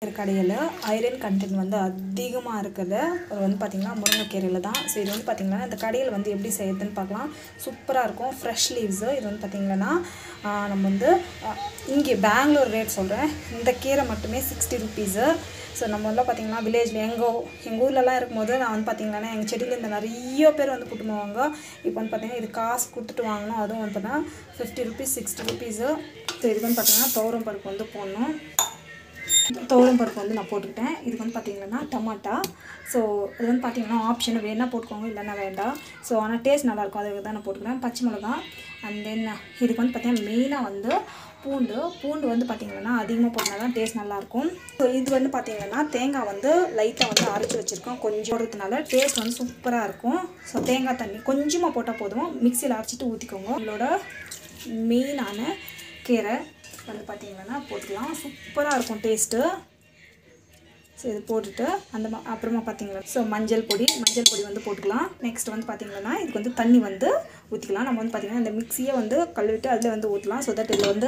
கடையில் iron content வந்து அதிகமாக இருக்குது அது வந்து பார்த்திங்கன்னா முருங்கைக்கீரையில் தான் ஸோ இது வந்து பார்த்திங்கன்னா இந்த கடையில் வந்து எப்படி செய்யுதுன்னு பார்க்கலாம் சூப்பராக இருக்கும் ஃப்ரெஷ் லீவ்ஸு இது வந்து பார்த்திங்கன்னா ஆஹ், நம்ம வந்து ஆஹ், இங்கே பெங்களூர் ரேட் சொல்கிறேன் இந்த கீரை மட்டுமே சிக்ஸ்டி ருபீஸு ஸோ நம்ம எல்லாம் பார்த்திங்கன்னா வில்லேஜில் எங்கள் எங்கள் ஊர்லலாம் இருக்கும்போது நான் வந்து பார்த்திங்கன்னா எங்கள் செடியிலேருந்து நிறைய பேர் வந்து கூட்டு போவாங்க இப்போ வந்து பார்த்திங்கன்னா இது காசு கொடுத்துட்டு வாங்கணும் அதுவும் வந்து பார்த்தீங்கன்னா fifty rupees sixty rupees so இது வந்து பார்த்திங்கன்னா துவரம் பருப்பு வந்து போடணும் துவரம் பருப்பு வந்து நான் போட்டுக்கிட்டேன் இதுக்கு வந்து பார்த்தீங்கன்னா டமாட்டா ஸோ இது வந்து பார்த்தீங்கன்னா ஆப்ஷன் வேணால் போட்டுக்கோங்க இல்லைன்னா வேண்டாம் ஸோ ஆனால் டேஸ்ட் நல்லாயிருக்கும் அதுக்கு தான் நான் போட்டுக்கிறேன் பச்சை மிளகா அண்ட் தென் இதுக்கு வந்து பார்த்தீங்கன்னா மெயினாக வந்து பூண்டு பூண்டு வந்து பார்த்தீங்கன்னா அதிகமாக போட்டால் தான் டேஸ்ட் நல்லாயிருக்கும் ஸோ இது வந்து பார்த்தீங்கன்னா தேங்காய் வந்து லைட்டாக வந்து அரைச்சி வச்சுருக்கோம் கொஞ்சம் போடுறதுனால டேஸ்ட் வந்து சூப்பராக இருக்கும் ஸோ தேங்காய் தண்ணி கொஞ்சமாக போட்டால் போதும் மிக்சியில் அரைச்சிட்டு ஊற்றிக்கோங்க உங்களோட மெயினான கீரை வந்து பார்த்தீங்கன்னா போட்டுக்கலாம் சூப்பராக இருக்கும் டேஸ்ட்டு ஸோ இது போட்டுட்டு அந்த மா- அப்புறமா பார்த்தீங்கன்னா ஸோ மஞ்சள் பொடி மஞ்சள் பொடி வந்து போட்டுக்கலாம் நெக்ஸ்ட் வந்து பார்த்தீங்கன்னா இதுக்கு வந்து தண்ணி வந்து ஊற்றிக்கலாம் நம்ம வந்து பார்த்தீங்கன்னா இந்த மிக்ஸியை வந்து கழுவிட்டு அதில் வந்து ஊற்றலாம் ஸோ தட் இதில் வந்து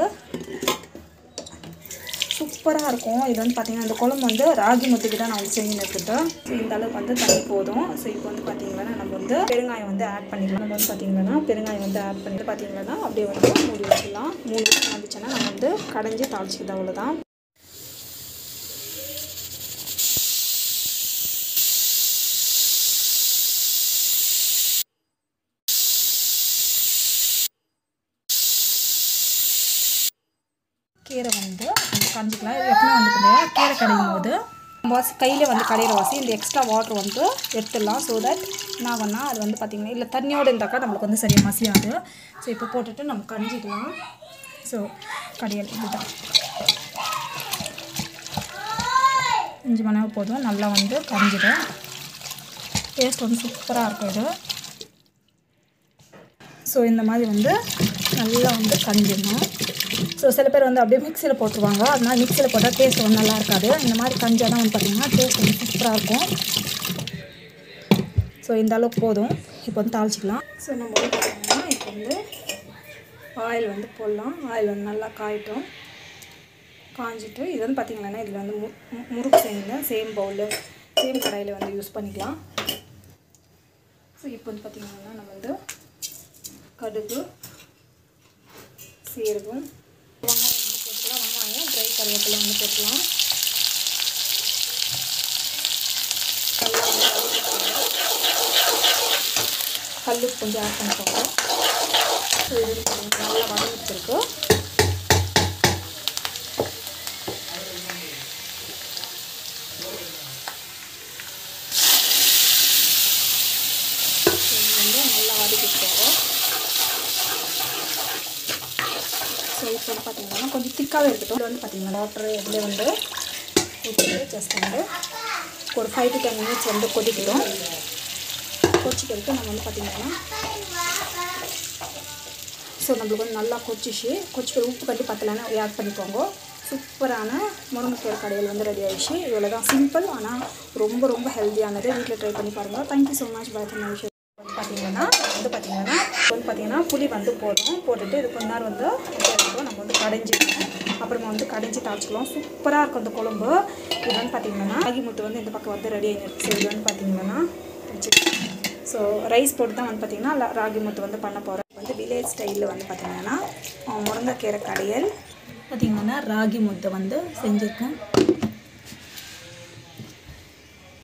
சூப்பராக இருக்கும் இது வந்து பார்த்தீங்கன்னா இந்த குழம்பு வந்து ராகி முத்துக்கு தான் நான் வந்து செஞ்சு எடுத்துட்டேன் ஸோ இந்த அளவுக்கு வந்து தண்ணி போதும் ஸோ இப்போ வந்து பார்த்தீங்கன்னா நம்ம வந்து பெருங்காயம் வந்து ஆட் பண்ணிக்கலாம் நம்ம வந்து பார்த்தீங்கன்னா பெருங்காயம் வந்து ஆட் பண்ணிட்டு பார்த்தீங்கன்னா அப்படியே வந்து மூடி வச்சிடலாம் மூணு நிமிஷம் வந்துச்சுன்னா நம்ம வந்து கடைஞ்சி தாளிச்சிக்கிறது அவ்வளோதான் கீரை வந்து கொஞ்சம் கஞ்சிக்கலாம் இது எப்பவுமே வந்து பார்த்தீங்கன்னா கீரை கடையும் போது நம்ம வாசி கையில் வந்து கடையிற வாசி இந்த எக்ஸ்ட்ரா வாட்டர் வந்து எடுத்துடலாம் ஸோ தட் என்ன பண்ணால் அது வந்து பார்த்திங்கன்னா இல்லை தண்ணியோடு இருந்தாக்கா நம்மளுக்கு வந்து சரியாக மசியாது ஸோ இப்போ போட்டுட்டு நம்ம கஞ்சிக்கலாம் ஸோ கடையல் இதுதான் அஞ்சு மணி நேரம் போதும் நல்லா வந்து கஞ்சிடும் டேஸ்ட் வந்து சூப்பராக இருக்கும் இது ஸோ இந்த மாதிரி வந்து நல்லா வந்து கஞ்சிடணும் ஸோ சில பேர் வந்து அப்படியே மிக்சியில் போட்டுருவாங்க அதனால் மிக்சியில் போட்டால் டேஸ்ட் வந்து நல்லா இருக்காது இந்த மாதிரி கஞ்சாக தான் வந்து பார்த்திங்கன்னா டேஸ்ட் வந்து சூப்பராக இருக்கும் ஸோ இந்த அளவுக்கு போதும் இப்போ வந்து தாளிச்சிக்கலாம் ஸோ நம்ம வந்து பார்த்திங்கன்னா இப்போ வந்து ஆயில் வந்து போடலாம் ஆயில் வந்து நல்லா காயட்டும் காஞ்சிட்டு இது வந்து பார்த்திங்கன்னா இதில் வந்து மு மு- முறுக்கு செஞ்சேன் சேம் பவுலில் சேம் கடாயில் வந்து யூஸ் பண்ணிக்கலாம் ஸோ இப்போ வந்து பார்த்திங்கன்னா நம்ம வந்து கடுகு சீரகம் வெங்காயம் வந்து போட்டுக்கலாம் வெங்காயம் ட்ரை கருவேப்பிலை வந்து போட்டுக்கலாம் நல்லா வந்து வதக்கிக்கோங்க. கல் உப்பு கொஞ்சம் ஆட் பண்ணிக்கோங்க ஸோ இது வந்து பாருங்க, நல்லா வதங்கிட்டுருக்கு இது வந்து நல்லா வதக்கிக்கோங்க ஸோ இப்போ வந்து பார்த்தீங்கன்னா கொஞ்சம் திக்காகவே இருக்கட்டும் இது வந்து பார்த்தீங்கன்னா வாட்டர் இதில் வந்து ஊற்றிட்டு ஜஸ்ட் வந்து ஒரு ஃபைவ் டு டென் மினிட்ஸ் வந்து கொதிக்கட்டும் கொதிச்சிட்டு நம்ம வந்து பார்த்தீங்கன்னா ஸோ நம்மளுக்கு வந்து நல்லா கொச்சிச்சு கொச்சிக்கிற உப்பு கட்டி பத்தலைன்னா ஆட் பண்ணிக்கோங்க சூப்பரான முருங்கைக்கீரை கடையில் வந்து ரெடி ஆயிடுச்சு இவ்வளோ தான் சிம்பிள் ஆனால் ரொம்ப ரொம்ப ஹெல்த்தியானது வீட்டில் ட்ரை பண்ணி பாருங்கள் தேங்க்யூ ஸோ மச் பாய் பண்ண விஷயம் வந்து பார்த்தீங்கன்னா வந்து பார்த்தீங்கன்னா வந்து பார்த்தீங்கன்னா புளி வந்து போடுறோம் போட்டுட்டு இது கொஞ்ச நேரம் வந்து இதா இருக்கும் நம்ம வந்து கடைஞ்சிக்கணும் அப்புறமா வந்து கடைஞ்சி தாளிச்சிக்கலாம் சூப்பராக இருக்கும் அந்த குழம்பு இது வந்து பார்த்தீங்கன்னா ராகி முத்து வந்து இந்த பக்கம் வந்து ரெடி ஆகிடுச்சு ஸோ இது வந்து பார்த்தீங்கன்னா ஸோ ரைஸ் போட்டு தான் வந்து பார்த்தீங்கன்னா லா- ராகி முத்து வந்து பண்ண போகிறேன் வந்து வில்லேஜ் ஸ்டைலில் வந்து பார்த்தீங்கன்னா முருங்கைக்கீரை கடையல் பார்த்தீங்கன்னா ராகி முத்தை வந்து செஞ்சுருக்கேன்